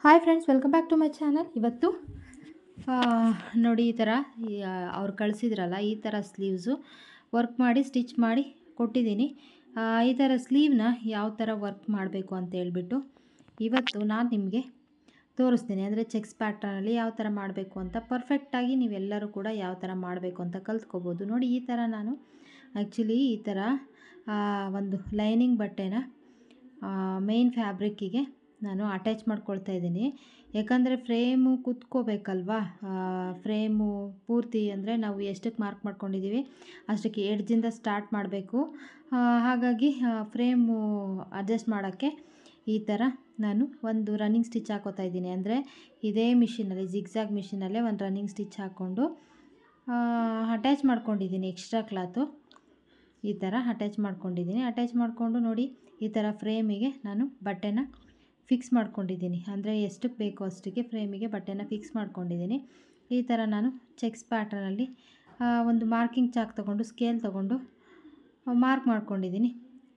hi friends welcome back to my channel ಇವತ್ತು ಆ, ನೋಡಿ ಈ ಥರ ಈ, ಆ, ಅವ್ರು ಕಳಿಸಿದ್ರಲ್ಲ ಈ ಥರ ಸ್ಲೀವ್ಸು ವರ್ಕ್ ಮಾಡಿ ಸ್ಟಿಚ್ ಮಾಡಿ ಕೊಟ್ಟಿದ್ದೀನಿ ಆ, ಈ ಥರ ಸ್ಲೀವ್ನ ಯಾವ ಥರ ವರ್ಕ್ ಮಾಡಬೇಕು ಅಂತ ಹೇಳ್ಬಿಟ್ಟು ಇವತ್ತು ನಾನು ನಿಮಗೆ ತೋರಿಸ್ತೀನಿ ಅಂದರೆ ಚೆಕ್ಸ್ ಪ್ಯಾಟ್ರನಲ್ಲಿ ಯಾವ ಥರ ಮಾಡಬೇಕು ಅಂತ ಪರ್ಫೆಕ್ಟಾಗಿ ನೀವೆಲ್ಲರೂ ಕೂಡ ಯಾವ ಥರ ಮಾಡಬೇಕು ಅಂತ ಕಲ್ತ್ಕೋಬೋದು ನೋಡಿ ಈ ಥರ ನಾನು ಆ್ಯಕ್ಚುಲಿ ಈ ಥರ ಆ, ಒಂದು ಲೈನಿಂಗ್ ಬಟ್ಟೆನ ಮೇನ್ ಫ್ಯಾಬ್ರಿಕ್ಕಿಗೆ ನಾನು ಅಟ್ಯಾಚ್ ಮಾಡ್ಕೊಳ್ತಾ ಇದ್ದೀನಿ ಯಾಕಂದರೆ ಫ್ರೇಮು ಕುತ್ಕೋಬೇಕಲ್ವಾ ಫ್ರೇಮು ಪೂರ್ತಿ ಅಂದರೆ ನಾವು ಎಷ್ಟಕ್ಕೆ ಮಾರ್ಕ್ ಮಾಡ್ಕೊಂಡಿದ್ದೀವಿ ಅಷ್ಟಕ್ಕೆ ಎಡ್ಜಿಂದ ಸ್ಟಾರ್ಟ್ ಮಾಡಬೇಕು ಹಾಗಾಗಿ ಫ್ರೇಮು ಅಡ್ಜಸ್ಟ್ ಮಾಡೋಕ್ಕೆ ಈ ಥರ ನಾನು ಒಂದು ರನ್ನಿಂಗ್ ಸ್ಟಿಚ್ ಹಾಕೋತಾ ಇದ್ದೀನಿ ಅಂದರೆ ಇದೇ ಮಿಷಿನಲ್ಲಿ ಜಿಗ್ಜಾಗ್ ಮಿಷಿನಲ್ಲೇ ಒಂದು ರನ್ನಿಂಗ್ ಸ್ಟಿಚ್ ಹಾಕ್ಕೊಂಡು ಅಟ್ಯಾಚ್ ಮಾಡ್ಕೊಂಡಿದ್ದೀನಿ ಎಕ್ಸ್ಟ್ರಾ ಕ್ಲಾತು ಈ ಥರ ಅಟ್ಯಾಚ್ ಮಾಡ್ಕೊಂಡಿದ್ದೀನಿ ಅಟ್ಯಾಚ್ ಮಾಡಿಕೊಂಡು ನೋಡಿ ಈ ಥರ ಫ್ರೇಮಿಗೆ ನಾನು ಬಟ್ಟೆನ ಫಿಕ್ಸ್ ಮಾಡ್ಕೊಂಡಿದ್ದೀನಿ ಅಂದರೆ ಎಷ್ಟಕ್ಕೆ ಬೇಕೋ ಅಷ್ಟಕ್ಕೆ ಫ್ರೇಮಿಗೆ ಬಟ್ಟೆನ ಫಿಕ್ಸ್ ಮಾಡ್ಕೊಂಡಿದ್ದೀನಿ ಈ ಥರ ನಾನು ಚೆಕ್ಸ್ ಪ್ಯಾಟರ್ನಲ್ಲಿ ಒಂದು ಮಾರ್ಕಿಂಗ್ ಚಾಕ್ ತೊಗೊಂಡು ಸ್ಕೇಲ್ ತೊಗೊಂಡು ಮಾರ್ಕ್ ಮಾಡ್ಕೊಂಡಿದ್ದೀನಿ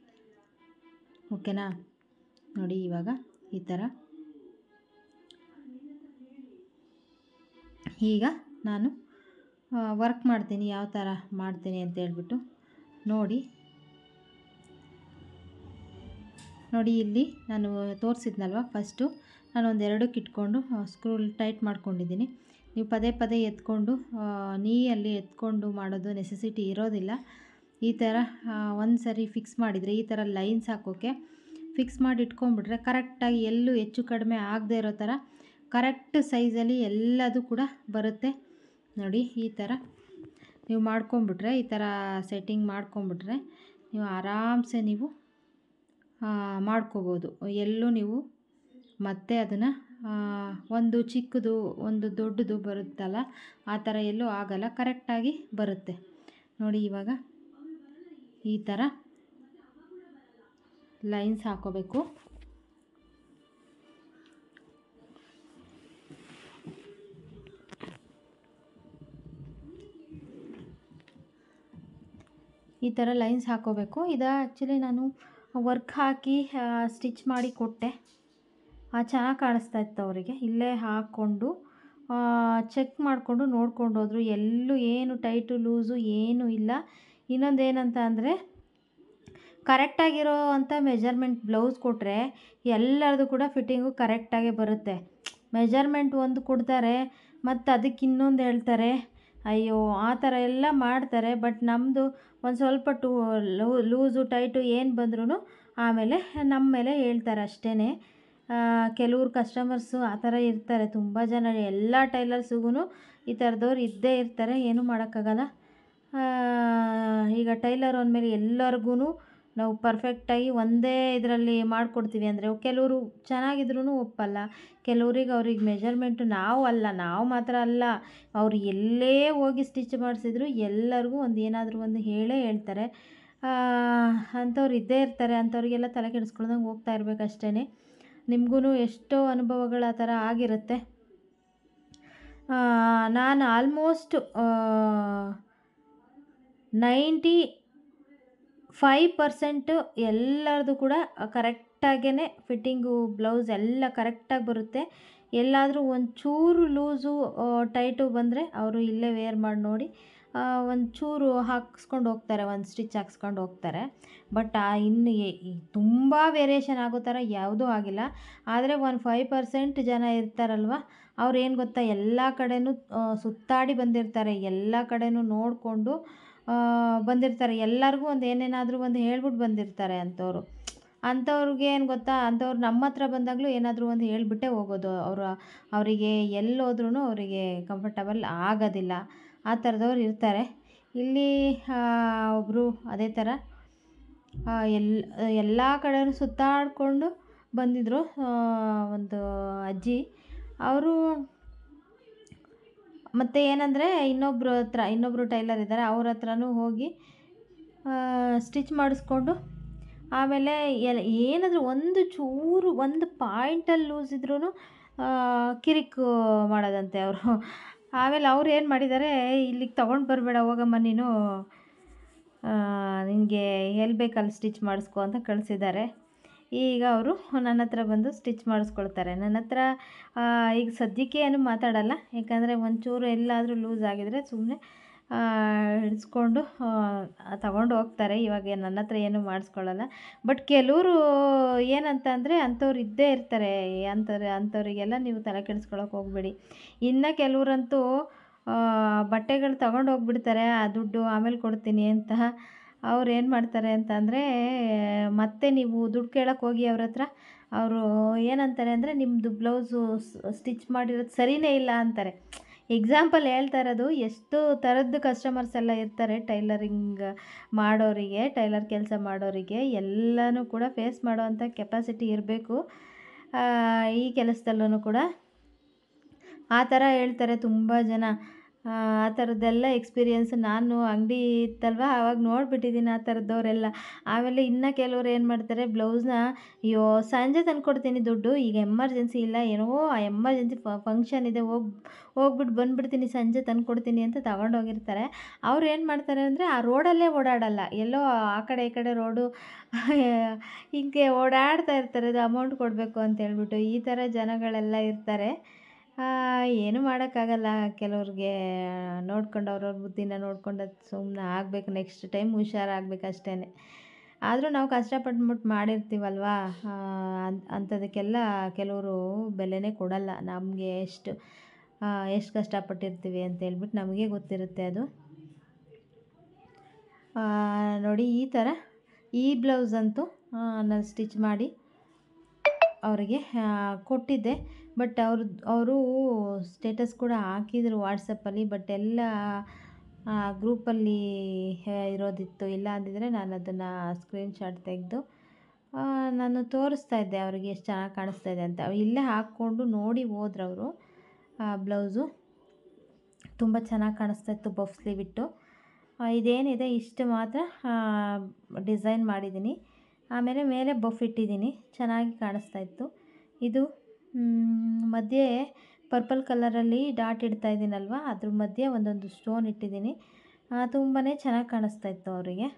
ಓಕೆನಾ ನೋಡಿ ಇವಾಗ ಈ ಥರ ಈಗ ನಾನು ವರ್ಕ್ ಮಾಡ್ತೀನಿ ಯಾವ ಥರ ಮಾಡ್ತೀನಿ ಅಂತ ಹೇಳ್ಬಿಟ್ಟು ನೋಡಿ ನೋಡಿ ಇಲ್ಲಿ ನಾನು ತೋರಿಸಿದ್ನಲ್ವ ಫಸ್ಟು ನಾನು ಒಂದು ಎರಡಕ್ಕೆ ಇಟ್ಕೊಂಡು ಸ್ಕ್ರೂ ಟೈಟ್ ಮಾಡ್ಕೊಂಡಿದ್ದೀನಿ ನೀವು ಪದೇ ಪದೇ ಎತ್ಕೊಂಡು ನೀಯಲ್ಲಿ ಎತ್ಕೊಂಡು ಮಾಡೋದು ನೆಸೆಸಿಟಿ ಇರೋದಿಲ್ಲ ಈ ಥರ ಒಂದು ಸರಿ ಫಿಕ್ಸ್ ಮಾಡಿದರೆ ಈ ಥರ ಲೈನ್ಸ್ ಹಾಕೋಕ್ಕೆ ಫಿಕ್ಸ್ ಮಾಡಿ ಇಟ್ಕೊಂಡ್ಬಿಟ್ರೆ ಕರೆಕ್ಟಾಗಿ ಎಲ್ಲೂ ಹೆಚ್ಚು ಕಡಿಮೆ ಆಗದೆ ಇರೋ ಥರ ಕರೆಕ್ಟ್ ಸೈಜಲ್ಲಿ ಎಲ್ಲದು ಕೂಡ ಬರುತ್ತೆ ನೋಡಿ ಈ ಥರ ನೀವು ಮಾಡ್ಕೊಂಬಿಟ್ರೆ ಈ ಥರ ಸೆಟ್ಟಿಂಗ್ ಮಾಡ್ಕೊಂಬಿಟ್ರೆ ನೀವು ಆರಾಮ್ಸೆ ನೀವು ಮಾಡ್ಕೋಬೋದು ಎಲ್ಲೂ ನೀವು ಮತ್ತೆ ಅದನ್ನು ಒಂದು ಚಿಕ್ಕದು ಒಂದು ದೊಡ್ಡದು ಬರುತ್ತಲ್ಲ ಆ ಥರ ಎಲ್ಲೂ ಆಗಲ್ಲ ಕರೆಕ್ಟಾಗಿ ಬರುತ್ತೆ ನೋಡಿ ಇವಾಗ ಈ ಥರ ಲೈನ್ಸ್ ಹಾಕೋಬೇಕು ಈ ಥರ ಲೈನ್ಸ್ ಹಾಕೋಬೇಕು ಇದು ಆ್ಯಕ್ಚುಲಿ ನಾನು ವರ್ಕ್ ಹಾಕಿ ಸ್ಟಿಚ್ ಮಾಡಿ ಕೊಟ್ಟೆ ಚೆನ್ನಾಗಿ ಕಾಣಿಸ್ತಾ ಇತ್ತು ಅವರಿಗೆ ಇಲ್ಲೇ ಹಾಕ್ಕೊಂಡು ಚೆಕ್ ಮಾಡಿಕೊಂಡು ನೋಡ್ಕೊಂಡು ಹೋದರು ಎಲ್ಲೂ ಏನು ಟೈಟು ಲೂಸು ಏನೂ ಇಲ್ಲ ಇನ್ನೊಂದು ಏನಂತ ಅಂದರೆ ಕರೆಕ್ಟಾಗಿರೋ ಅಂಥ ಮೆಜರ್ಮೆಂಟ್ ಬ್ಲೌಸ್ ಕೊಟ್ಟರೆ ಎಲ್ಲರದು ಕೂಡ ಫಿಟ್ಟಿಂಗು ಕರೆಕ್ಟಾಗೇ ಬರುತ್ತೆ ಮೆಜರ್ಮೆಂಟ್ ಒಂದು ಕೊಡ್ತಾರೆ ಮತ್ತು ಅದಕ್ಕೆ ಇನ್ನೊಂದು ಹೇಳ್ತಾರೆ ಅಯ್ಯೋ ಆ ಥರ ಎಲ್ಲ ಮಾಡ್ತಾರೆ ಬಟ್ ನಮ್ಮದು ಒಂದು ಸ್ವಲ್ಪ ಟೂ ಲೂಸು ಟೈಟು ಏನು ಬಂದ್ರೂ ಆಮೇಲೆ ನಮ್ಮ ಮೇಲೆ ಹೇಳ್ತಾರೆ ಅಷ್ಟೇ ಕೆಲವ್ರು ಕಸ್ಟಮರ್ಸು ಆ ಥರ ಇರ್ತಾರೆ ತುಂಬ ಜನ ಎಲ್ಲ ಟೈಲರ್ಸಿಗೂ ಈ ಥರದವ್ರು ಇದ್ದೇ ಇರ್ತಾರೆ ಏನೂ ಮಾಡೋಕ್ಕಾಗಲ್ಲ ಈಗ ಟೈಲರ್ ಅಂದಮೇಲೆ ಎಲ್ಲರಿಗೂ ನಾವು ಪರ್ಫೆಕ್ಟಾಗಿ ಒಂದೇ ಇದರಲ್ಲಿ ಮಾಡಿಕೊಡ್ತೀವಿ ಅಂದರೆ ಕೆಲವರು ಚೆನ್ನಾಗಿದ್ರೂ ಒಪ್ಪಲ್ಲ ಕೆಲವ್ರಿಗೆ ಅವ್ರಿಗೆ ಮೆಜರ್ಮೆಂಟು ನಾವು ಅಲ್ಲ ನಾವು ಮಾತ್ರ ಅಲ್ಲ ಅವ್ರು ಎಲ್ಲೇ ಹೋಗಿ ಸ್ಟಿಚ್ ಮಾಡಿಸಿದ್ರು ಎಲ್ಲರಿಗೂ ಒಂದು ಏನಾದರೂ ಒಂದು ಹೇಳೇ ಹೇಳ್ತಾರೆ ಅಂಥವ್ರು ಇದ್ದೇ ಇರ್ತಾರೆ ಅಂಥವ್ರಿಗೆಲ್ಲ ತಲೆ ಕೆಡಿಸ್ಕೊಳ್ದಂಗೆ ಹೋಗ್ತಾ ಇರಬೇಕಷ್ಟೇ ನಿಮಗೂ ಎಷ್ಟೋ ಅನುಭವಗಳು ಆ ಥರ ಆಗಿರುತ್ತೆ ನಾನು ಆಲ್ಮೋಸ್ಟ್ ನೈಂಟಿ ಫೈವ್ ಪರ್ಸೆಂಟು ಎಲ್ಲರದು ಕೂಡ ಕರೆಕ್ಟಾಗೇ ಫಿಟ್ಟಿಂಗು ಬ್ಲೌಸ್ ಎಲ್ಲ ಕರೆಕ್ಟಾಗಿ ಬರುತ್ತೆ ಎಲ್ಲಾದರೂ ಒಂಚೂರು ಲೂಸು ಟೈಟು ಬಂದರೆ ಅವರು ಇಲ್ಲೇ ವೇರ್ ಮಾಡಿ ನೋಡಿ ಒಂಚೂರು ಹಾಕ್ಸ್ಕೊಂಡು ಹೋಗ್ತಾರೆ ಒಂದು ಸ್ಟಿಚ್ ಹಾಕ್ಸ್ಕೊಂಡು ಹೋಗ್ತಾರೆ ಬಟ್ ಆ ಇನ್ನು ತುಂಬ ವೇರಿಯೇಷನ್ ಆಗೋ ಥರ ಯಾವುದೂ ಆಗಿಲ್ಲ ಆದರೆ ಒಂದು ಫೈವ್ ಪರ್ಸೆಂಟ್ ಜನ ಇರ್ತಾರಲ್ವ ಅವ್ರು ಏನು ಗೊತ್ತಾ ಎಲ್ಲ ಕಡೆನೂ ಸುತ್ತಾಡಿ ಬಂದಿರ್ತಾರೆ ಎಲ್ಲ ಕಡೆನೂ ನೋಡಿಕೊಂಡು ಬಂದಿರ್ತಾರೆ ಎಲ್ಲರಿಗೂ ಒಂದು ಏನೇನಾದರೂ ಒಂದು ಹೇಳ್ಬಿಟ್ಟು ಬಂದಿರ್ತಾರೆ ಅಂಥವ್ರು ಅಂಥವ್ರಿಗೆ ಏನು ಗೊತ್ತಾ ಅಂಥವ್ರು ನಮ್ಮ ಹತ್ರ ಬಂದಾಗಲೂ ಏನಾದರೂ ಒಂದು ಹೇಳಿಬಿಟ್ಟೇ ಹೋಗೋದು ಅವರು ಅವರಿಗೆ ಎಲ್ಲೋದ್ರೂ ಅವರಿಗೆ ಕಂಫರ್ಟಬಲ್ ಆಗೋದಿಲ್ಲ ಆ ಥರದವ್ರು ಇರ್ತಾರೆ ಇಲ್ಲಿ ಒಬ್ಬರು ಅದೇ ಥರ ಎಲ್ಲ ಎಲ್ಲ ಕಡೆಯೂ ಸುತ್ತಾಡಿಕೊಂಡು ಬಂದಿದ್ದರು ಒಂದು ಅಜ್ಜಿ ಅವರು ಮತ್ತು ಏನಂದರೆ ಇನ್ನೊಬ್ಬರು ಹತ್ರ ಇನ್ನೊಬ್ಬರು ಟೈಲರ್ ಇದ್ದಾರೆ ಅವ್ರ ಹತ್ರನೂ ಹೋಗಿ ಸ್ಟಿಚ್ ಮಾಡಿಸ್ಕೊಂಡು ಆಮೇಲೆ ಎಲ್ ಏನಾದರೂ ಒಂದು ಚೂರು ಒಂದು ಪಾಯಿಂಟಲ್ಲಿ ಲೂಸ್ ಇದ್ರೂ ಕಿರಿಕು ಮಾಡೋದಂತೆ ಅವರು ಆಮೇಲೆ ಅವ್ರು ಏನು ಮಾಡಿದ್ದಾರೆ ಇಲ್ಲಿಗೆ ತೊಗೊಂಡು ಬರಬೇಡ ಹೋಗಮ್ಮ ನೀನು ನಿನಗೆ ಎಲ್ಲಿ ಬೇಕಲ್ಲಿ ಸ್ಟಿಚ್ ಮಾಡಿಸ್ಕೊ ಅಂತ ಕಳಿಸಿದ್ದಾರೆ ಈಗ ಅವರು ನನ್ನ ಹತ್ರ ಬಂದು ಸ್ಟಿಚ್ ಮಾಡಿಸ್ಕೊಳ್ತಾರೆ ನನ್ನ ಹತ್ರ ಆ, ಈಗ ಸದ್ಯಕ್ಕೆ ಏನು ಮಾತಾಡಲ್ಲ ಯಾಕಂದರೆ ಒಂಚೂರು ಎಲ್ಲಾದರೂ ಲೂಸ್ ಆಗಿದರೆ ಸುಮ್ಮನೆ ಹಿಡಿಸ್ಕೊಂಡು ತಗೊಂಡು ಹೋಗ್ತಾರೆ ಇವಾಗ ನನ್ನ ಹತ್ರ ಏನು ಮಾಡಿಸ್ಕೊಳ್ಳಲ್ಲ ಬಟ್ ಕೆಲವರು ಏನಂತ ಅಂದರೆ ಅಂಥವ್ರು ಇದ್ದೇ ಇರ್ತಾರೆ ಅಂಥವ್ರು ಅಂಥವ್ರಿಗೆಲ್ಲ ನೀವು ತಲೆ ಕೆಡಿಸ್ಕೊಳಕ್ಕೆ ಹೋಗ್ಬೇಡಿ ಇನ್ನು ಕೆಲವ್ರಂತೂ ಆ, ಬಟ್ಟೆಗಳು ತಗೊಂಡು ಹೋಗ್ಬಿಡ್ತಾರೆ ಆ ದುಡ್ಡು ಆಮೇಲೆ ಕೊಡ್ತೀನಿ ಅಂತ ಅವ್ರು ಏನು ಮಾಡ್ತಾರೆ ಅಂತಂದರೆ ಮತ್ತೆ ನೀವು ದುಡ್ಡು ಕೇಳಕ್ಕೆ ಹೋಗಿ ಅವ್ರ ಹತ್ರ ಅವರು ಏನಂತಾರೆ ಅಂದರೆ ನಿಮ್ಮದು ಬ್ಲೌಸು ಸ್ಟಿಚ್ ಮಾಡಿರೋದು ಸರಿಯೇ ಇಲ್ಲ ಅಂತಾರೆ ಎಕ್ಸಾಂಪಲ್ ಹೇಳ್ತಾ ಇರೋದು ಎಷ್ಟು ಥರದ್ದು ಕಸ್ಟಮರ್ಸ್ ಎಲ್ಲ ಇರ್ತಾರೆ ಟೈಲರಿಂಗ್ ಮಾಡೋರಿಗೆ ಟೈಲರ್ ಕೆಲಸ ಮಾಡೋರಿಗೆ ಎಲ್ಲನೂ ಕೂಡ ಫೇಸ್ ಮಾಡೋವಂಥ ಕೆಪಾಸಿಟಿ ಇರಬೇಕು ಈ ಕೆಲಸದಲ್ಲೂ ಕೂಡ ಆ ಥರ ಹೇಳ್ತಾರೆ ತುಂಬ ಜನ ಆ ಆ ಥರದ್ದೆಲ್ಲ ಎಕ್ಸ್ಪೀರಿಯನ್ಸ್ ನಾನು ಅಂಗಡಿ ಇತ್ತಲ್ವ ಆವಾಗ ನೋಡಿಬಿಟ್ಟಿದ್ದೀನಿ ಆ ಥರದ್ದವರೆಲ್ಲ ಆಮೇಲೆ ಇನ್ನು ಕೆಲವ್ರು ಏನು ಮಾಡ್ತಾರೆ ಬ್ಲೌಸ್ನ ಅಯ್ಯೋ ಸಂಜೆ ತಂದ್ಕೊಡ್ತೀನಿ ದುಡ್ಡು ಈಗ ಎಮರ್ಜೆನ್ಸಿ ಇಲ್ಲ ಏನೋ ಎಮರ್ಜೆನ್ಸಿ ಫಂಕ್ಷನ್ ಇದೆ ಹೋಗಿ ಹೋಗ್ಬಿಟ್ಟು ಬಂದುಬಿಡ್ತೀನಿ ಸಂಜೆ ತಂದ್ಕೊಡ್ತೀನಿ ಅಂತ ತಗೊಂಡೋಗಿರ್ತಾರೆ ಅವ್ರು ಏನು ಮಾಡ್ತಾರೆ ಅಂದರೆ ಆ ರೋಡಲ್ಲೇ ಓಡಾಡಲ್ಲ ಎಲ್ಲೋ ಆ ಕಡೆ ಈ ಕಡೆ ರೋಡು ಹೀಗೆ ಓಡಾಡ್ತಾ ಇರ್ತಾರೆ ಅದು ಅಮೌಂಟ್ ಕೊಡಬೇಕು ಅಂತ ಹೇಳ್ಬಿಟ್ಟು ಈ ಥರ ಜನಗಳೆಲ್ಲ ಇರ್ತಾರೆ ಆ, ಏನು ಮಾಡೋಕ್ಕಾಗಲ್ಲ ಕೆಲವ್ರಿಗೆ ನೋಡ್ಕೊಂಡು ಅವ್ರವ್ರ ಬುದ್ಧಿನ ನೋಡ್ಕೊಂಡು ಅದು ಸುಮ್ಮನೆ ಆಗಬೇಕು ನೆಕ್ಸ್ಟ್ ಟೈಮ್ ಹುಷಾರಾಗ್ಬೇಕು ಅಷ್ಟೇ ಆದರೂ ನಾವು ಕಷ್ಟಪಟ್ಬಿಟ್ಟು ಮಾಡಿರ್ತೀವಲ್ವಾ ಆ, ಅಂತ್ ಅಂಥದಕ್ಕೆಲ್ಲ ಕೆಲವರು ಬೆಲೆನೇ ಕೊಡಲ್ಲ ನಮಗೆ ಎಷ್ಟು ಆ, ಎಷ್ಟು ಕಷ್ಟಪಟ್ಟಿರ್ತೀವಿ ಅಂತ ಹೇಳ್ಬಿಟ್ಟು ನಮಗೆ ಗೊತ್ತಿರುತ್ತೆ ಅದು ಆ, ನೋಡಿ ಈ ಥರ ಈ ಬ್ಲೌಸ್ ಅಂತೂ ನಾನು ಸ್ಟಿಚ್ ಮಾಡಿ ಅವರಿಗೆ ಕೊಟ್ಟಿದ್ದೆ ಬಟ್ ಅವ್ರು ಅವರು ಸ್ಟೇಟಸ್ ಕೂಡ ಹಾಕಿದ್ರು ವಾಟ್ಸಪ್ಪಲ್ಲಿ ಬಟ್ ಎಲ್ಲ ಗ್ರೂಪಲ್ಲಿ ಇರೋದಿತ್ತು ಇಲ್ಲ ಅಂದಿದ್ರೆ ನಾನು ಅದನ್ನು ಸ್ಕ್ರೀನ್ಶಾಟ್ ತೆಗೆದು ನಾನು ತೋರಿಸ್ತಾ ಇದ್ದೆ ಅವರಿಗೆ ಎಷ್ಟು ಚೆನ್ನಾಗಿ ಕಾಣಿಸ್ತಾ ಇದೆ ಅಂತ ಇಲ್ಲೇ ಹಾಕ್ಕೊಂಡು ನೋಡಿ ಹೋದ್ರು ಅವರು ಬ್ಲೌಸು ತುಂಬ ಚೆನ್ನಾಗಿ ಕಾಣಿಸ್ತಾ ಇತ್ತು ಬಫ್ ಸ್ಲೀವ್ ಇಟ್ಟು ಆ, ಇದೇನಿದೆ ಇಷ್ಟು ಮಾತ್ರ ಡಿಸೈನ್ ಮಾಡಿದ್ದೀನಿ ಆಮೇಲೆ ಮೇಲೆ ಬಫ್ ಇಟ್ಟಿದ್ದೀನಿ ಚೆನ್ನಾಗಿ ಕಾಣಿಸ್ತಾ ಇತ್ತು ಇದು ಮ್, ಮಧ್ಯೆ ಪರ್ಪಲ್ ಕಲರಲ್ಲಿ ಡಾಟ್ ಇಡ್ತಾ ಇದ್ದೀನಲ್ವ ಅದ್ರ ಮಧ್ಯೆ ಒಂದೊಂದು ಸ್ಟೋನ್ ಇಟ್ಟಿದ್ದೀನಿ ತುಂಬಾ ಚೆನ್ನಾಗಿ ಕಾಣಿಸ್ತಾ ಇತ್ತು ಅವರಿಗೆ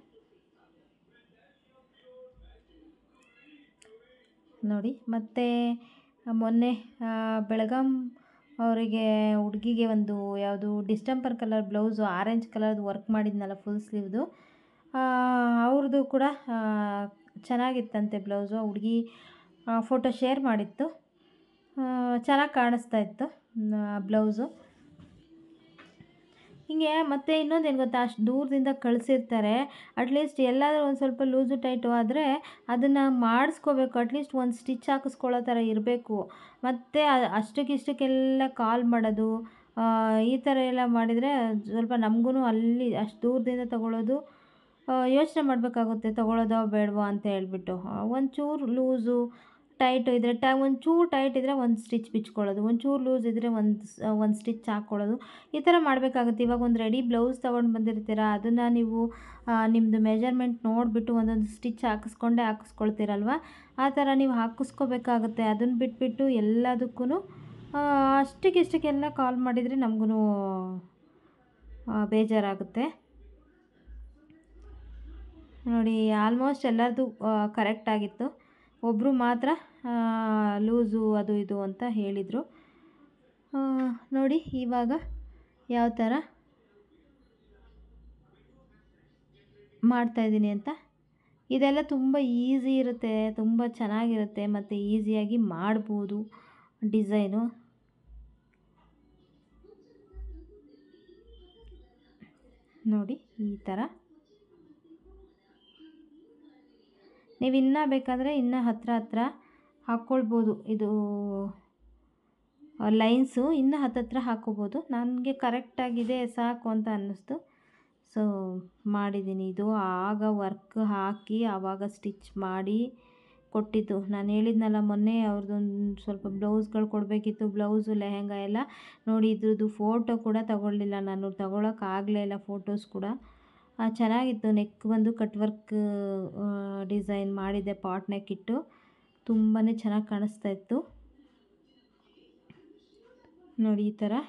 ನೋಡಿ ಮತ್ತು ಮೊನ್ನೆ ಆ, ಬೆಳಗಾಂ ಅವರಿಗೆ ಹುಡುಗಿಗೆ ಒಂದು ಯಾವುದು ಡಿಸ್ಟೆಂಪರ್ ಕಲರ್ ಬ್ಲೌಸು ಆರೆಂಜ್ ಕಲರ್ದು ವರ್ಕ್ ಮಾಡಿದ್ನಲ್ಲ ಫುಲ್ ಸ್ಲೀವ್ದು ಅವ್ರದ್ದು ಕೂಡ ಆ, ಚೆನ್ನಾಗಿತ್ತಂತೆ ಬ್ಲೌಸು ಆ ಹುಡುಗಿ ಫೋಟೋ ಶೇರ್ ಮಾಡಿತ್ತು ಚೆನ್ನಾಗಿ ಕಾಣಿಸ್ತಾ ಇತ್ತು ಬ್ಲೌಸು ಹೀಗೆ ಮತ್ತು ಇನ್ನೊಂದೇನು ಗೊತ್ತಾ ಅಷ್ಟು ದೂರದಿಂದ ಕಳಿಸಿರ್ತಾರೆ ಅಟ್ಲೀಸ್ಟ್ ಎಲ್ಲಾದರೂ ಒಂದು ಸ್ವಲ್ಪ ಲೂಸು ಟೈಟು ಆದರೆ ಅದನ್ನು ಮಾಡಿಸ್ಕೋಬೇಕು ಅಟ್ಲೀಸ್ಟ್ ಒಂದು ಸ್ಟಿಚ್ ಹಾಕಿಸ್ಕೊಳ್ಳೋ ಥರ ಇರಬೇಕು ಮತ್ತು ಅಷ್ಟಕ್ಕಿಷ್ಟಕ್ಕೆಲ್ಲ ಕಾಲ್ ಮಾಡೋದು ಆ, ಈ ಥರ ಎಲ್ಲ ಮಾಡಿದರೆ ಸ್ವಲ್ಪ ನಮಗೂ ಅಲ್ಲಿ ಅಷ್ಟು ದೂರದಿಂದ ತಗೊಳ್ಳೋದು ಯೋಚನೆ ಮಾಡಬೇಕಾಗುತ್ತೆ ತಗೊಳ್ಳೋದೋ ಬೇಡವೋ ಅಂತ ಹೇಳ್ಬಿಟ್ಟು ಒಂಚೂರು ಲೂಸು ಟೈಟು ಇದ್ದರೆ ಟ ಒಂಚೂರು ಟೈಟ್ ಇದ್ದರೆ ಒಂದು ಸ್ಟಿಚ್ ಬಿಚ್ಕೊಳ್ಳೋದು ಒಂಚೂರು ಲೂಸ್ ಇದ್ದರೆ ಒಂದು ಒಂದು ಸ್ಟಿಚ್ ಹಾಕ್ಕೊಳ್ಳೋದು ಈ ಥರ ಮಾಡಬೇಕಾಗುತ್ತೆ ಇವಾಗ ಒಂದು ರೆಡಿ ಬ್ಲೌಸ್ ತೊಗೊಂಡು ಬಂದಿರ್ತೀರ ಅದನ್ನು ನೀವು ಆ, ನಿಮ್ಮದು ಮೆಜರ್ಮೆಂಟ್ ನೋಡಿಬಿಟ್ಟು ಒಂದೊಂದು ಸ್ಟಿಚ್ ಹಾಕಿಸ್ಕೊಂಡೇ ಹಾಕಿಸ್ಕೊಳ್ತೀರಲ್ವ ಆ ಥರ ನೀವು ಹಾಕಿಸ್ಕೋಬೇಕಾಗುತ್ತೆ ಅದನ್ನು ಬಿಟ್ಬಿಟ್ಟು ಎಲ್ಲದಕ್ಕೂ ಅಷ್ಟಕ್ಕಿಷ್ಟಕ್ಕೆಲ್ಲ ಕಾಲ್ ಮಾಡಿದರೆ ನಮಗೂ ಬೇಜಾರಾಗುತ್ತೆ ನೋಡಿ ಆಲ್ಮೋಸ್ಟ್ ಎಲ್ಲರದು ಕರೆಕ್ಟ್ ಆಗಿತ್ತು ಒಬ್ಬರು ಮಾತ್ರ ಲೂಸು ಅದು ಇದು ಅಂತ ಹೇಳಿದರು ನೋಡಿ ಇವಾಗ ಯಾವ ಥರ ಮಾಡ್ತಾಯಿದ್ದೀನಿ ಅಂತ ಇದೆಲ್ಲ ತುಂಬ ಈಸಿ ಇರುತ್ತೆ ತುಂಬ ಚೆನ್ನಾಗಿರುತ್ತೆ ಮತ್ತು ಈಸಿಯಾಗಿ ಮಾಡ್ಬೋದು ಡಿಸೈನು ನೋಡಿ ಈ ಥರ ನೀವು ಇನ್ನೂ ಬೇಕಾದರೆ ಇನ್ನೂ ಹತ್ರ ಹತ್ರ ಹಾಕ್ಕೊಳ್ಬೋದು ಇದು ಲೈನ್ಸು ಇನ್ನೂ ಹತ್ತತ್ರ ಹಾಕ್ಕೋಬೋದು ನನಗೆ ಕರೆಕ್ಟಾಗಿದೆ ಸಾಕು ಅಂತ ಅನ್ನಿಸ್ತು ಸೊ ಮಾಡಿದ್ದೀನಿ ಇದು ಆಗ ವರ್ಕ್ ಹಾಕಿ ಆವಾಗ ಸ್ಟಿಚ್ ಮಾಡಿ ಕೊಟ್ಟಿದ್ದು ನಾನು ಹೇಳಿದ್ನಲ್ಲ ಮೊನ್ನೆ ಅವ್ರದ್ದೊಂದು ಸ್ವಲ್ಪ ಬ್ಲೌಸ್ಗಳು ಕೊಡಬೇಕಿತ್ತು ಬ್ಲೌಸು ಲೆಹೆಂಗಾ ಎಲ್ಲ ನೋಡಿ ಇದ್ರದ್ದು ಫೋಟೋ ಕೂಡ ತಗೊಳ್ಳಿಲ್ಲ ನಾನು ತಗೊಳಕ್ಕಾಗಲೇ ಇಲ್ಲ ಫೋಟೋಸ್ ಕೂಡ ಆ, ಚೆನ್ನಾಗಿತ್ತು ನೆಕ್ ಬಂದು ಕಟ್ ವರ್ಕ್ ಡಿಸೈನ್ ಮಾಡಿದ್ದೆ ಪಾಟ್ ನೆಕ್ ಇಟ್ಟು ತುಂಬಾ ಚೆನ್ನಾಗಿ ಕಾಣಿಸ್ತಾ ಇತ್ತು ನೋಡಿ ಈ ಥರ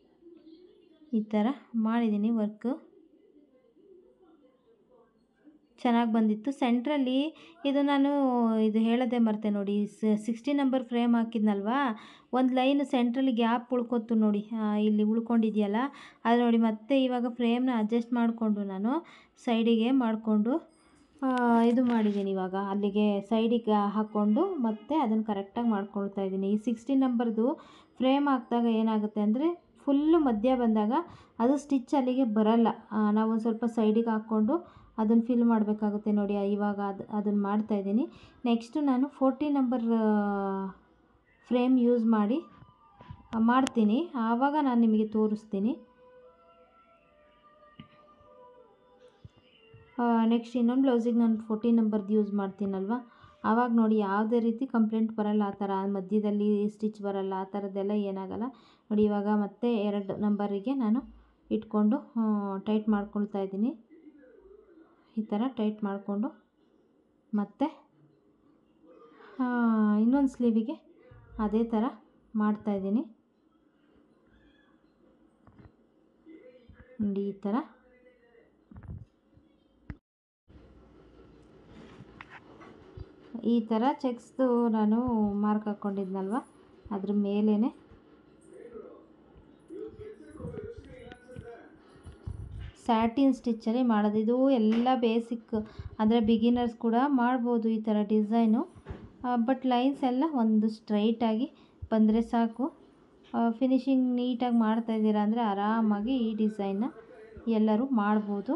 ಈ ಥರ ಮಾಡಿದ್ದೀನಿ ವರ್ಕು ಚೆನ್ನಾಗಿ ಬಂದಿತ್ತು ಸೆಂಟ್ರಲ್ಲಿ ಇದು ನಾನು ಇದು ಹೇಳೋದೇ ಮರ್ತೆ ನೋಡಿ ಸಿಕ್ಸ್ಟಿ ನಂಬರ್ ಫ್ರೇಮ್ ಹಾಕಿದ್ನಲ್ವಾ ಒಂದು ಲೈನ್ ಸೆಂಟ್ರಲ್ಲಿ ಗ್ಯಾಪ್ ಉಳ್ಕೊತು ನೋಡಿ ಆ, ಇಲ್ಲಿ ಉಳ್ಕೊಂಡಿದೆಯಲ್ಲ ಅದು ನೋಡಿ ಮತ್ತೆ ಇವಾಗ ಫ್ರೇಮ್ನ ಅಡ್ಜಸ್ಟ್ ಮಾಡಿಕೊಂಡು ನಾನು ಸೈಡಿಗೆ ಮಾಡಿಕೊಂಡು ಇದು ಮಾಡಿದ್ದೀನಿ ಇವಾಗ ಅಲ್ಲಿಗೆ ಸೈಡಿಗೆ ಹಾಕ್ಕೊಂಡು ಮತ್ತೆ ಅದನ್ನು ಕರೆಕ್ಟಾಗಿ ಮಾಡ್ಕೊಳ್ತಾ ಇದ್ದೀನಿ ಈ ಸಿಕ್ಸ್ಟಿ ನಂಬರ್ದು ಫ್ರೇಮ್ ಹಾಕಿದಾಗ ಏನಾಗುತ್ತೆ ಅಂದರೆ ಫುಲ್ಲು ಮಧ್ಯ ಬಂದಾಗ ಅದು ಸ್ಟಿಚ್ ಅಲ್ಲಿಗೆ ಬರಲ್ಲ ಆ, ನಾವು ಒಂದು ಸ್ವಲ್ಪ ಸೈಡಿಗೆ ಹಾಕ್ಕೊಂಡು ಅದನ್ನು ಫಿಲ್ ಮಾಡಬೇಕಾಗುತ್ತೆ ನೋಡಿ ಇವಾಗ ಅದು ಅದನ್ನು ಮಾಡ್ತಾಯಿದ್ದೀನಿ ನೆಕ್ಸ್ಟು ನಾನು ಫೋರ್ಟಿ ನಂಬರ್ ಫ್ರೇಮ್ ಯೂಸ್ ಮಾಡಿ ಆ, ಮಾಡ್ತೀನಿ ಆವಾಗ ನಾನು ನಿಮಗೆ ತೋರಿಸ್ತೀನಿ ನೆಕ್ಸ್ಟ್ ಇನ್ನೊಂದು ಬ್ಲೌಸಿಗೆ ನಾನು ಫೋರ್ಟಿ ನಂಬರ್ದು ಯೂಸ್ ಮಾಡ್ತೀನಲ್ವ ಆವಾಗ ನೋಡಿ ಯಾವುದೇ ರೀತಿ ಕಂಪ್ಲೇಂಟ್ ಬರಲ್ಲ ಆ ಥರ ಮಧ್ಯದಲ್ಲಿ ಸ್ಟಿಚ್ ಬರಲ್ಲ ಆ ಥರದ್ದೆಲ್ಲ ಏನಾಗಲ್ಲ ನೋಡಿ ಇವಾಗ ಮತ್ತೆ ಎರಡು ನಂಬರಿಗೆ ನಾನು ಇಟ್ಕೊಂಡು ಟೈಟ್ ಮಾಡ್ಕೊಳ್ತಾ ಇದ್ದೀನಿ ಈ ಥರ ಟೈಟ್ ಮಾಡಿಕೊಂಡು ಮತ್ತೆ ಇನ್ನೊಂದು ಸ್ಲೀವಿಗೆ ಅದೇ ಥರ ಮಾಡ್ತಾಯಿದ್ದೀನಿ ನೋಡಿ ಈ ಥರ ಈ ಥರ ಚೆಕ್ಸ್ದು ನಾನು ಮಾರ್ಕ್ ಹಾಕ್ಕೊಂಡಿದ್ನಲ್ವ ಅದ್ರ ಮೇಲೇ ಸ್ಯಾಟಿನ್ ಸ್ಟಿಚ್ಚಲ್ಲಿ ಮಾಡೋದು ಇದು ಎಲ್ಲ ಬೇಸಿಕ್ ಅಂದರೆ ಬಿಗಿನರ್ಸ್ ಕೂಡ ಮಾಡ್ಬೋದು ಈ ಥರ ಡಿಸೈನು ಬಟ್ ಲೈನ್ಸ್ ಎಲ್ಲ ಒಂದು ಸ್ಟ್ರೈಟಾಗಿ ಬಂದರೆ ಸಾಕು ಫಿನಿಶಿಂಗ್ ನೀಟಾಗಿ ಮಾಡ್ತಾಯಿದ್ದೀರಾ ಅಂದರೆ ಆರಾಮಾಗಿ ಈ ಡಿಸೈನ್ನ ಎಲ್ಲರೂ ಮಾಡ್ಬೋದು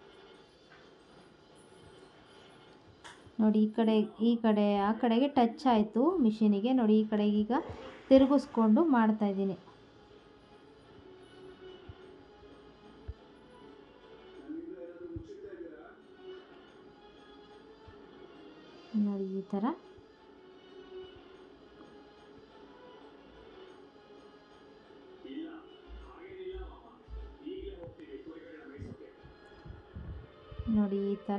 ನೋಡಿ ಈ ಕಡೆ ಈ ಕಡೆ ಆ ಕಡೆಗೆ ಟಚ್ ಆಯಿತು ಮಿಷಿನಿಗೆ ನೋಡಿ ಈ ಕಡೆಗೆ ಈಗ ತಿರುಗಿಸ್ಕೊಂಡು ಮಾಡ್ತಾಯಿದ್ದೀನಿ ನೋಡಿ ಈ ಥರ ನೋಡಿ ಈ ಥರ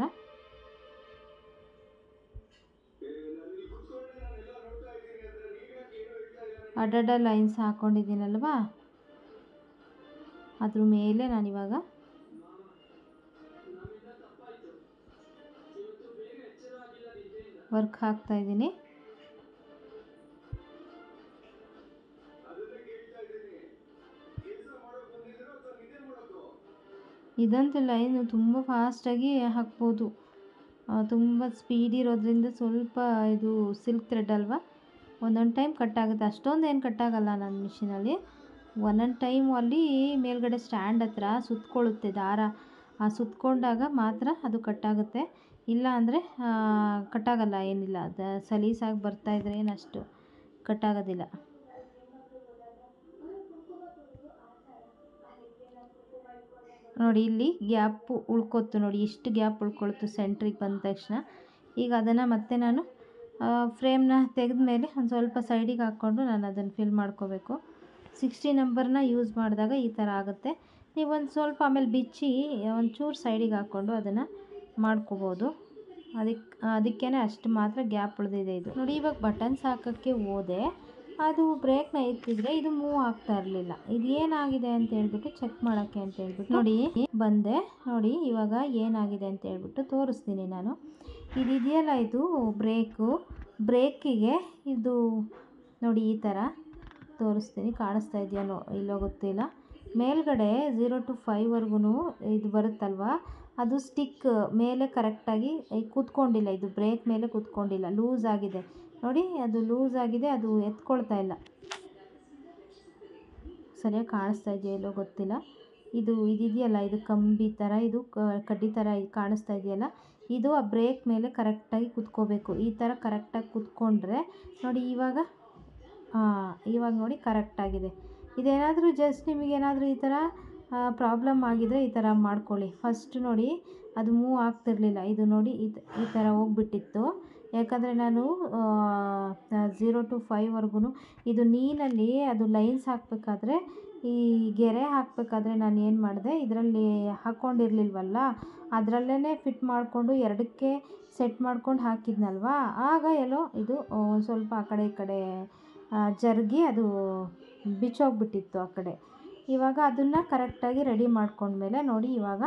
ಅಡ್ಡಡ್ಡ ಲೈನ್ಸ್ ಹಾಕ್ಕೊಂಡಿದ್ದೀನಲ್ವಾ ಅದ್ರ ಮೇಲೆ ನಾನಿವಾಗ ವರ್ಕ್ ಹಾಕ್ತಾ ಇದ್ದೀನಿ ಇದಂತೂ ಲೈನು ತುಂಬ ಫಾಸ್ಟಾಗಿ ಹಾಕ್ಬೋದು ಆ, ತುಂಬ ಸ್ಪೀಡ್ ಇರೋದ್ರಿಂದ ಸ್ವಲ್ಪ ಇದು ಸಿಲ್ಕ್ ಥ್ರೆಡ್ ಅಲ್ವಾ ಒಂದೊಂದು ಟೈಮ್ ಕಟ್ ಆಗುತ್ತೆ ಅಷ್ಟೊಂದು ಏನು ಕಟ್ ಆಗಲ್ಲ ನನ್ನ ಮಿಷಿನಲ್ಲಿ ಒಂದೊಂದು ಟೈಮ್ ಅಲ್ಲಿ ಮೇಲ್ಗಡೆ ಸ್ಟ್ಯಾಂಡ್ ಹತ್ರ ಸುತ್ಕೊಳ್ಳುತ್ತೆ ದಾರ ಆ ಸುತ್ಕೊಂಡಾಗ ಮಾತ್ರ ಅದು ಕಟ್ಟಾಗುತ್ತೆ ಇಲ್ಲ ಅಂದರೆ ಕಟ್ಟಾಗಲ್ಲ ಏನಿಲ್ಲ ಅದು ಸಲೀಸಾಗಿ ಬರ್ತಾಯಿದ್ರೆ ಏನು ಅಷ್ಟು ಕಟ್ಟಾಗೋದಿಲ್ಲ ನೋಡಿ ಇಲ್ಲಿ ಗ್ಯಾಪು ಉಳ್ಕೊತು ನೋಡಿ ಇಷ್ಟು ಗ್ಯಾಪ್ ಉಳ್ಕೊಳ್ತು ಸೆಂಟ್ರಿಗೆ ಬಂದ ತಕ್ಷಣ ಈಗ ಅದನ್ನು ಮತ್ತೆ ನಾನು ಫ್ರೇಮ್ನ ತೆಗೆದ ಮೇಲೆ ಒಂದು ಸ್ವಲ್ಪ ಸೈಡಿಗೆ ಹಾಕ್ಕೊಂಡು ನಾನು ಅದನ್ನು ಫಿಲ್ ಮಾಡ್ಕೋಬೇಕು ಸಿಕ್ಸ್ಟಿ ನಂಬರ್ನ ಯೂಸ್ ಮಾಡಿದಾಗ ಈ ಥರ ಆಗುತ್ತೆ ನೀವು ಒಂದು ಸ್ವಲ್ಪ ಆಮೇಲೆ ಬಿಚ್ಚಿ ಒಂಚೂರು ಸೈಡಿಗೆ ಹಾಕ್ಕೊಂಡು ಅದನ್ನು ಮಾಡ್ಕೋಬೋದು ಅದಕ್ಕೆ ಅದಕ್ಕೇ ಅಷ್ಟು ಮಾತ್ರ ಗ್ಯಾಪ್ ಉಳಿದಿದೆ ಇದು ನೋಡಿ ಇವಾಗ ಬಟನ್ಸ್ ಹಾಕೋಕ್ಕೆ ಹೋದೆ ಅದು ಬ್ರೇಕ್ನ ಎತ್ತಿದ್ರೆ ಇದು ಮೂವ್ ಆಗ್ತಾ ಇರಲಿಲ್ಲ ಇದು ಏನಾಗಿದೆ ಅಂತ ಹೇಳ್ಬಿಟ್ಟು ಚೆಕ್ ಮಾಡೋಕ್ಕೆ ಅಂತ ಹೇಳ್ಬಿಟ್ಟು ನೋಡಿ ಬಂದೆ ನೋಡಿ ಇವಾಗ ಏನಾಗಿದೆ ಅಂತ ಹೇಳ್ಬಿಟ್ಟು ತೋರಿಸ್ತೀನಿ ನಾನು ಇದು ಇದೆಯಲ್ಲ ಇದು ಬ್ರೇಕು ಬ್ರೇಕಿಗೆ ಇದು ನೋಡಿ ಈ ಥರ ತೋರಿಸ್ತೀನಿ ಕಾಣಿಸ್ತಾ ಇದೆಯೋ ಇಲ್ಲೋ ಗೊತ್ತಿಲ್ಲ ಮೇಲ್ಗಡೆ ಝೀರೋ ಟು ಫೈವ್ವರೆಗೂ ಇದು ಬರುತ್ತಲ್ವ ಅದು ಸ್ಟಿಕ್ ಮೇಲೆ ಕರೆಕ್ಟಾಗಿ ಕೂತ್ಕೊಂಡಿಲ್ಲ ಇದು ಬ್ರೇಕ್ ಮೇಲೆ ಕೂತ್ಕೊಂಡಿಲ್ಲ ಲೂಸ್ ಆಗಿದೆ ನೋಡಿ ಅದು ಲೂಸ್ ಆಗಿದೆ ಅದು ಎತ್ಕೊಳ್ತಾ ಇಲ್ಲ ಸರಿಯಾಗಿ ಕಾಣಿಸ್ತಾ ಇದೆಯೋ ಇಲ್ಲೋ ಗೊತ್ತಿಲ್ಲ ಇದು ಇದಿದೆಯಲ್ಲ ಇದು ಕಂಬಿ ಥರ ಇದು ಕ- ಕಡ್ಡಿ ಥರ ಇದು ಕಾಣಿಸ್ತಾ ಇದೆಯಲ್ಲ ಇದು ಆ ಬ್ರೇಕ್ ಮೇಲೆ ಕರೆಕ್ಟಾಗಿ ಕುತ್ಕೋಬೇಕು ಈ ಥರ ಕರೆಕ್ಟಾಗಿ ಕುತ್ಕೊಂಡ್ರೆ ನೋಡಿ ಇವಾಗ ಹಾಂ ಇವಾಗ ನೋಡಿ ಕರೆಕ್ಟಾಗಿದೆ ಇದೇನಾದರೂ ಜಸ್ಟ್ ನಿಮಗೇನಾದರೂ ಈ ಥರ ಪ್ರಾಬ್ಲಮ್ ಆಗಿದರೆ ಈ ಥರ ಮಾಡ್ಕೊಳ್ಳಿ ಫಸ್ಟ್ ನೋಡಿ ಅದು ಮೂವ್ ಆಗ್ತಿರ್ಲಿಲ್ಲ ಇದು ನೋಡಿ ಈ ತ- ಈ ಥರ ಹೋಗ್ಬಿಟ್ಟಿತ್ತು ಯಾಕಂದರೆ ನಾನು ಝೀರೋ ಟು ಫೈವ್ವರೆಗೂ ಇದು ನೀನಲ್ಲಿ ಅದು ಲೈನ್ಸ್ ಹಾಕಬೇಕಾದ್ರೆ ಈ ಗೆರೆ ಹಾಕಬೇಕಾದ್ರೆ ನಾನು ಏನು ಮಾಡಿದೆ ಇದರಲ್ಲಿ ಹಾಕ್ಕೊಂಡಿರ್ಲಿಲ್ವಲ್ಲ ಅದರಲ್ಲೇ ಫಿಟ್ ಮಾಡಿಕೊಂಡು ಎರಡಕ್ಕೆ ಸೆಟ್ ಮಾಡ್ಕೊಂಡು ಹಾಕಿದ್ನಲ್ವಾ ಆಗ ಎಲ್ಲೋ ಇದು ಒಂದು ಸ್ವಲ್ಪ ಆ ಕಡೆ ಈ ಕಡೆ ಆ, ಜರುಗಿ ಅದು ಬಿಚ್ಚೋಗ್ಬಿಟ್ಟಿತ್ತು ಆ ಕಡೆ ಇವಾಗ ಅದನ್ನು ಕರೆಕ್ಟಾಗಿ ರೆಡಿ ಮಾಡ್ಕೊಂಡ್ಮೇಲೆ ನೋಡಿ ಇವಾಗ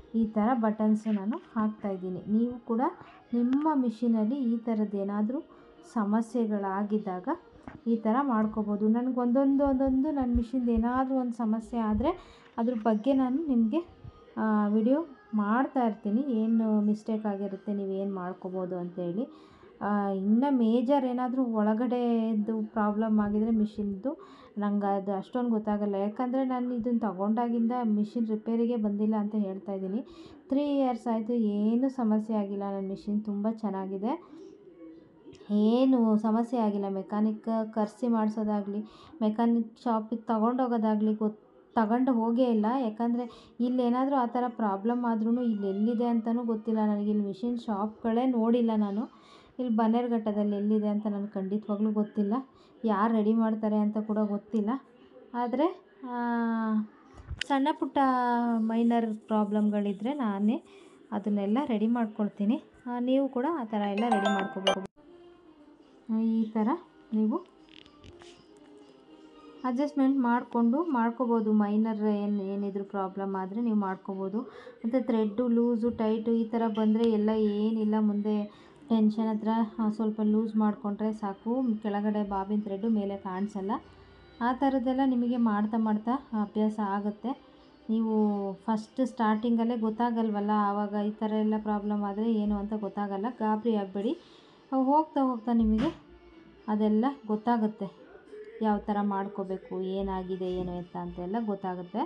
ಈ ಥರ ಬಟನ್ಸು ನಾನು ಹಾಕ್ತಾಯಿದ್ದೀನಿ ನೀವು ಕೂಡ ನಿಮ್ಮ ಮಿಷಿನಲ್ಲಿ ಈ ಥರದ್ದು ಏನಾದರೂ ಸಮಸ್ಯೆಗಳಾಗಿದ್ದಾಗ ಈ ಥರ ಮಾಡ್ಕೋಬೋದು ನನಗೆ ಒಂದೊಂದು ಒಂದೊಂದು ನನ್ನ ಮಿಷಿನ್ದು ಏನಾದರೂ ಒಂದು ಸಮಸ್ಯೆ ಆದರೆ ಅದ್ರ ಬಗ್ಗೆ ನಾನು ನಿಮಗೆ ವಿಡಿಯೋ ಮಾಡ್ತಾ ಇರ್ತೀನಿ ಏನು ಮಿಸ್ಟೇಕ್ ಆಗಿರುತ್ತೆ ನೀವು ಏನು ಮಾಡ್ಕೋಬೋದು ಅಂತೇಳಿ ಇನ್ನು ಮೇಜರ್ ಏನಾದರೂ ಒಳಗಡೆದು ಪ್ರಾಬ್ಲಮ್ ಆಗಿದರೆ ಮಿಷಿನ್ದು ನಂಗೆ ಅದು ಅಷ್ಟೊಂದು ಗೊತ್ತಾಗಲ್ಲ ಯಾಕಂದರೆ ನಾನು ಇದನ್ನು ತಗೊಂಡಾಗಿಂದ ಮಿಷಿನ್ ರಿಪೇರಿಗೆ ಬಂದಿಲ್ಲ ಅಂತ ಹೇಳ್ತಾ ಇದ್ದೀನಿ ತ್ರೀ ಇಯರ್ಸ್ ಆಯಿತು ಏನೂ ಸಮಸ್ಯೆ ಆಗಿಲ್ಲ ನನ್ನ ಮಿಷಿನ್ ತುಂಬ ಚೆನ್ನಾಗಿದೆ ಏನು ಸಮಸ್ಯೆ ಆಗಿಲ್ಲ ಮೆಕ್ಯಾನಿಕ್ ಕರೆಸಿ ಮಾಡಿಸೋದಾಗಲಿ ಮೆಕ್ಯಾನಿಕ್ ಶಾಪಿಗೆ ತಗೊಂಡೋಗೋದಾಗಲಿ ಗೊತ್ತು ತಗೊಂಡು ಹೋಗೇ ಇಲ್ಲ ಯಾಕಂದರೆ ಇಲ್ಲೇನಾದರೂ ಆ ಥರ ಪ್ರಾಬ್ಲಮ್ ಆದ್ರೂ ಇಲ್ಲಿ ಎಲ್ಲಿದೆ ಅಂತಲೂ ಗೊತ್ತಿಲ್ಲ ನನಗೆ ಇಲ್ಲಿ ಮಿಷಿನ್ ಶಾಪ್ಗಳೇ ನೋಡಿಲ್ಲ ನಾನು ಇಲ್ಲಿ ಬನ್ನೇರುಘಟ್ಟದಲ್ಲಿ ಎಲ್ಲಿದೆ ಅಂತ ನನಗೆ ಖಂಡಿತವಾಗ್ಲೂ ಗೊತ್ತಿಲ್ಲ ಯಾರು ರೆಡಿ ಮಾಡ್ತಾರೆ ಅಂತ ಕೂಡ ಗೊತ್ತಿಲ್ಲ ಆದರೆ ಸಣ್ಣ ಪುಟ್ಟ ಮೈನರ್ ಪ್ರಾಬ್ಲಮ್ಗಳಿದ್ದರೆ ನಾನೇ ಅದನ್ನೆಲ್ಲ ರೆಡಿ ಮಾಡ್ಕೊಳ್ತೀನಿ ನೀವು ಕೂಡ ಆ ಥರ ಎಲ್ಲ ರೆಡಿ ಮಾಡ್ಕೋಬೋದು ಈ ಥರ ನೀವು ಅಡ್ಜಸ್ಟ್ಮೆಂಟ್ ಮಾಡಿಕೊಂಡು ಮಾಡ್ಕೋಬೋದು ಮೈನರ್ ಏನು ಏನಿದ್ರು ಪ್ರಾಬ್ಲಮ್ ಆದರೆ ನೀವು ಮಾಡ್ಕೋಬೋದು ಮತ್ತು ಥ್ರೆಡ್ಡು ಲೂಸು ಟೈಟು ಈ ಥರ ಬಂದರೆ ಎಲ್ಲ ಏನಿಲ್ಲ ಮುಂದೆ ಟೆನ್ಷನ್ ಹತ್ರ ಸ್ವಲ್ಪ ಲೂಸ್ ಮಾಡಿಕೊಂಡ್ರೆ ಸಾಕು ಕೆಳಗಡೆ ಬಾಬಿನ್ ಥ್ರೆಡ್ಡು ಮೇಲೆ ಕಾಣಿಸಲ್ಲ ಆ ಥರದ್ದೆಲ್ಲ ನಿಮಗೆ ಮಾಡ್ತಾ ಮಾಡ್ತಾ ಅಭ್ಯಾಸ ಆಗುತ್ತೆ ನೀವು ಫಸ್ಟ್ ಸ್ಟಾರ್ಟಿಂಗಲ್ಲೇ ಗೊತ್ತಾಗಲ್ವಲ್ಲ ಆವಾಗ ಈ ಥರ ಎಲ್ಲ ಪ್ರಾಬ್ಲಮ್ ಆದರೆ ಏನು ಅಂತ ಗೊತ್ತಾಗಲ್ಲ ಗಾಬರಿ ಆಗಬೇಡಿ ಹೋಗ್ತಾ ಹೋಗ್ತಾ ನಿಮಗೆ ಅದೆಲ್ಲ ಗೊತ್ತಾಗುತ್ತೆ ಯಾವ ಥರ ಮಾಡ್ಕೋಬೇಕು ಏನಾಗಿದೆ ಏನು ಎತ್ತ ಅಂತೆಲ್ಲ ಗೊತ್ತಾಗುತ್ತೆ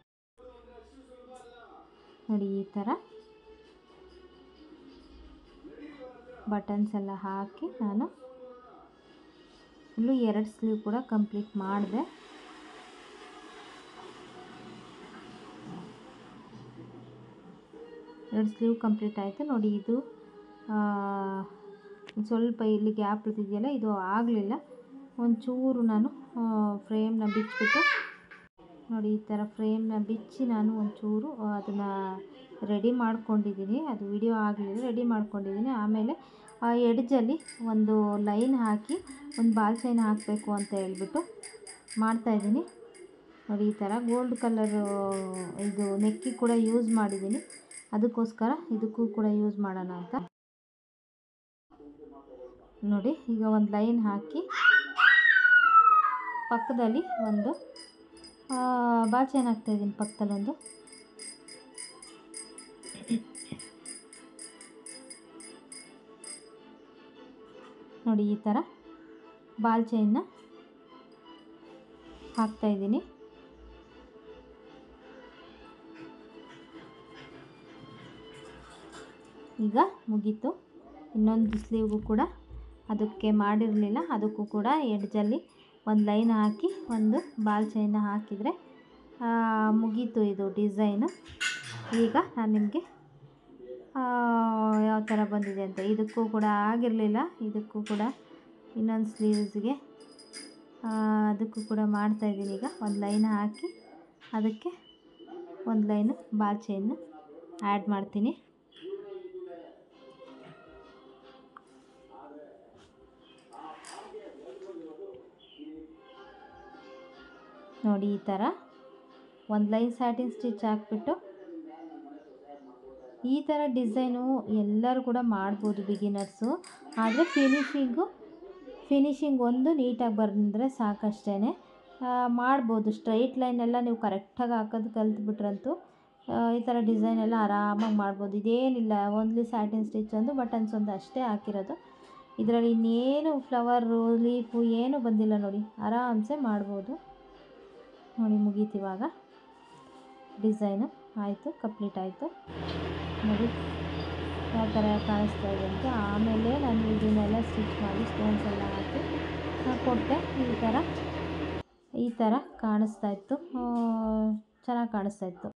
ನೋಡಿ ಈ ಥರ ಬಟನ್ಸ್ ಎಲ್ಲ ಹಾಕಿ ನಾನು ಇಲ್ಲೂ ಎರಡು ಸ್ಲೀವ್ ಕೂಡ ಕಂಪ್ಲೀಟ್ ಮಾಡಿದೆ ಎರಡು ಸ್ಲೀವ್ ಕಂಪ್ಲೀಟ್ ಆಯಿತು ನೋಡಿ ಇದು ಸ್ವಲ್ಪ ಇಲ್ಲಿ ಗ್ಯಾಪ್ ಉಳಿದಿದೆಯಲ್ಲ ಇದು ಆಗಲಿಲ್ಲ ಒಂಚೂರು ನಾನು ಫ್ರೇಮ್ನ ಬಿಚ್ಚಿಬಿಟ್ಟು ನೋಡಿ ಈ ಥರ ಫ್ರೇಮ್ನ ಬಿಚ್ಚಿ ನಾನು ಒಂಚೂರು ಅದನ್ನು ರೆಡಿ ಮಾಡ್ಕೊಂಡಿದ್ದೀನಿ ಅದು ವಿಡಿಯೋ ಆಗಲಿಲ್ಲ ರೆಡಿ ಮಾಡ್ಕೊಂಡಿದ್ದೀನಿ ಆಮೇಲೆ ಆ ಎಡ್ಜಲ್ಲಿ ಒಂದು ಲೈನ್ ಹಾಕಿ ಒಂದು ಬಾಲ್ ಚೈನ್ ಹಾಕಬೇಕು ಅಂತ ಹೇಳ್ಬಿಟ್ಟು ಮಾಡ್ತಾಯಿದ್ದೀನಿ ನೋಡಿ ಈ ಥರ ಗೋಲ್ಡ್ ಕಲರು ಇದು ನೆಕ್ಕಿ ಕೂಡ ಯೂಸ್ ಮಾಡಿದ್ದೀನಿ ಅದಕ್ಕೋಸ್ಕರ ಇದಕ್ಕೂ ಕೂಡ ಯೂಸ್ ಮಾಡೋಣ ಅಂತ ನೋಡಿ ಈಗ ಒಂದು ಲೈನ್ ಹಾಕಿ ಪಕ್ಕದಲ್ಲಿ ಒಂದು ಬಾಲ್ ಚೈನ್ ಹಾಕ್ತಾಯಿದ್ದೀನಿ ಪಕ್ಕದಲ್ಲೊಂದು ನೋಡಿ ಈ ಥರ ಬಾಲ್ ಚೈನ್ನ ಹಾಕ್ತಾಯಿದ್ದೀನಿ ಈಗ ಮುಗೀತು ಇನ್ನೊಂದು ಸ್ಲೀವ್ಗೂ ಕೂಡ ಅದಕ್ಕೆ ಮಾಡಿರಲಿಲ್ಲ ಅದಕ್ಕೂ ಕೂಡ ಎಡ್ಜಲ್ಲಿ ಒಂದು ಲೈನ್ ಹಾಕಿ ಒಂದು ಬಾಲ್ ಚೈನ ಹಾಕಿದರೆ ಮುಗೀತು ಇದು ಡಿಸೈನು ಈಗ ನಾನು ನಿಮಗೆ ಯಾವ ಥರ ಬಂದಿದೆ ಅಂತ ಇದಕ್ಕೂ ಕೂಡ ಆಗಿರಲಿಲ್ಲ ಇದಕ್ಕೂ ಕೂಡ ಇನ್ನೊಂದು ಸ್ಲೀವ್ಸ್ಗೆ ಅದಕ್ಕೂ ಕೂಡ ಮಾಡ್ತಾಯಿದ್ದೀನಿ ಈಗ ಒಂದು ಲೈನ್ ಹಾಕಿ ಅದಕ್ಕೆ ಒಂದು ಲೈನು ಬಾಲ್ ಚೈನ್ನ ಆ್ಯಡ್ ಮಾಡ್ತೀನಿ ನೋಡಿ ಈ ಥರ ಒಂದು ಲೈನ್ ಸ್ಯಾಟಿನ್ ಸ್ಟಿಚ್ ಹಾಕ್ಬಿಟ್ಟು ಈ ಥರ ಡಿಸೈನು ಎಲ್ಲರೂ ಕೂಡ ಮಾಡ್ಬೋದು ಬಿಗಿನರ್ಸು ಆದರೆ ಫಿನಿಶಿಂಗು ಫಿನಿಶಿಂಗ್ ಒಂದು ನೀಟಾಗಿ ಬಂದರೆ ಸಾಕಷ್ಟೇ ಮಾಡ್ಬೋದು ಸ್ಟ್ರೈಟ್ ಲೈನೆಲ್ಲ ನೀವು ಕರೆಕ್ಟಾಗಿ ಹಾಕೋದು ಕಲ್ತ್ಬಿಟ್ರಂತೂ ಈ ಥರ ಡಿಸೈನ್ ಎಲ್ಲ ಆರಾಮಾಗಿ ಮಾಡ್ಬೋದು ಇದೇನಿಲ್ಲ ಓನ್ಲಿ ಸ್ಯಾಟಿನ್ ಸ್ಟಿಚ್ ಒಂದು ಬಟನ್ಸ್ ಒಂದು ಅಷ್ಟೇ ಹಾಕಿರೋದು ಇದರಲ್ಲಿ ಇನ್ನೇನು ಫ್ಲವರು ಲೀಫು ಏನೂ ಬಂದಿಲ್ಲ ನೋಡಿ ಆರಾಮ್ಸೆ ಮಾಡ್ಬೋದು ನೋಡಿ ಮುಗೀತು ಇವಾಗ ಡಿಸೈನು ಆಯಿತು ಕಂಪ್ಲೀಟ್ ಆಯಿತು ನೋಡಿ ಯಾವ ಥರ ಕಾಣಿಸ್ತಾ ಇದೆ ಅಂತ ಆಮೇಲೆ ನಾನು ಇದನ್ನೆಲ್ಲ ಸ್ಟಿಚ್ ಮಾಡಿ ಸ್ಟೋನ್ಸ್ ಎಲ್ಲ ಹಾಕಿ ಕೊಟ್ಟೆ ಈ ಥರ ಈ ಥರ ಕಾಣಿಸ್ತಾ ಇತ್ತು ಚೆನ್ನಾಗಿ ಕಾಣಿಸ್ತಾ ಇತ್ತು